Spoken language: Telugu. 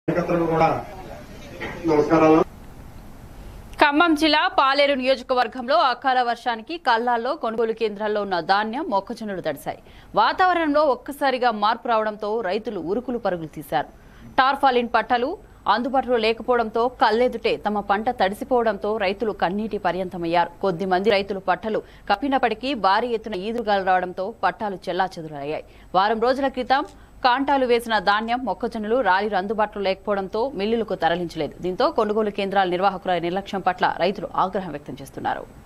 కార్యకర్తలకు కూడా నమస్కారాలు ఖమ్మం జిల్లా పాలేరు నియోజకవర్గంలో అకాల వర్షానికి కల్లాల్లో కొనుగోలు కేంద్రాల్లో ఉన్న ధాన్యం మొక్కజొన్నలు తడిశాయి వాతావరణంలో ఒక్కసారిగా మార్పు రావడంతో రైతులు ఉరుకులు పరుగులు తీశారు టార్ఫాలిన్ పట్టలు అందుబాటులో లేకపోవడంతో కళ్ళెదుటే తమ పంట తడిసిపోవడంతో రైతులు కన్నీటి పర్యంతమయ్యారు కొద్ది మంది రైతులు పట్టలు కప్పినప్పటికీ భారీ ఎత్తున ఈదురుగాలు రావడంతో పట్టాలు చెల్లాచెదురయ్యాయి వారం రోజుల క్రితం కాంటాలు వేసిన ధాన్యం మొక్కజొన్నలు రాలీలు అందుబాటులో లేకపోవడంతో మిల్లులకు తరలించలేదు దీంతో కొనుగోలు కేంద్రాల నిర్వాహకుల నిర్లక్ష్యం పట్ల రైతులు ఆగ్రహం వ్యక్తం చేస్తున్నారు